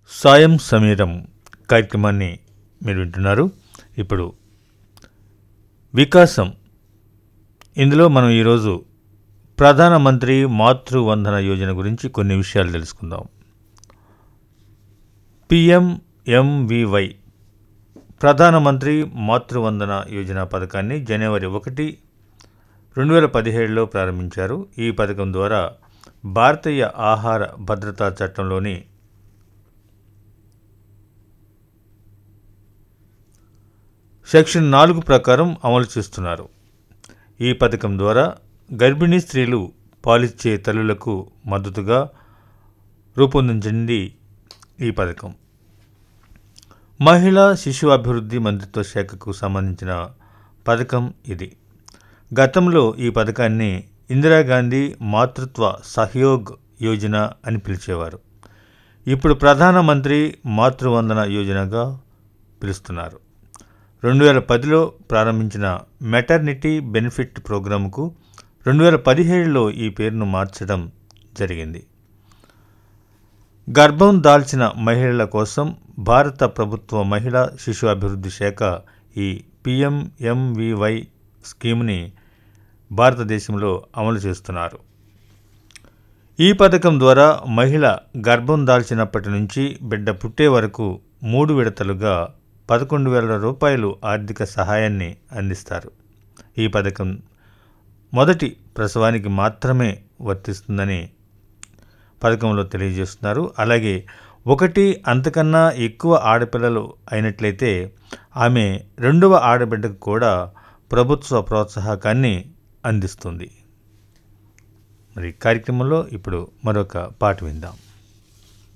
సాయం సమీరం కార్యక్రమాన్ని మీరు వింటున్నారు ఇప్పుడు వికాసం ఇందులో మనం ఈరోజు ప్రధానమంత్రి మాతృవందన యోజన గురించి కొన్ని విషయాలు తెలుసుకుందాం పిఎంఎంవివై ప్రధానమంత్రి మాతృవందన యోజన పథకాన్ని జనవరి ఒకటి రెండు వేల పదిహేడులో ప్రారంభించారు ఈ పథకం ద్వారా భారతీయ ఆహార భద్రతా చట్టంలోని సెక్షన్ నాలుగు ప్రకారం అమలు చేస్తున్నారు ఈ పథకం ద్వారా గర్భిణీ స్త్రీలు పాలిచ్చే తల్లులకు మద్దతుగా రూపొందించింది ఈ పథకం మహిళా శిశు అభివృద్ధి మంత్రిత్వ శాఖకు సంబంధించిన పథకం ఇది గతంలో ఈ పథకాన్ని ఇందిరాగాంధీ మాతృత్వ సహయోగ్ యోజన అని పిలిచేవారు ఇప్పుడు ప్రధానమంత్రి మాతృవందన యోజనగా పిలుస్తున్నారు రెండు వేల పదిలో ప్రారంభించిన మెటర్నిటీ బెనిఫిట్ ప్రోగ్రాంకు రెండు వేల పదిహేడులో ఈ పేరును మార్చడం జరిగింది గర్భం దాల్చిన మహిళల కోసం భారత ప్రభుత్వ మహిళా శిశు అభివృద్ధి శాఖ ఈ పిఎంఎంవివై స్కీమ్ని భారతదేశంలో అమలు చేస్తున్నారు ఈ పథకం ద్వారా మహిళ గర్భం దాల్చినప్పటి నుంచి బిడ్డ పుట్టే వరకు మూడు విడతలుగా పదకొండు వేల రూపాయలు ఆర్థిక సహాయాన్ని అందిస్తారు ఈ పథకం మొదటి ప్రసవానికి మాత్రమే వర్తిస్తుందని పథకంలో తెలియజేస్తున్నారు అలాగే ఒకటి అంతకన్నా ఎక్కువ ఆడపిల్లలు అయినట్లయితే ఆమె రెండవ ఆడబిడ్డకు కూడా ప్రభుత్వ ప్రోత్సాహకాన్ని అందిస్తుంది మరి కార్యక్రమంలో ఇప్పుడు మరొక పాట విందాం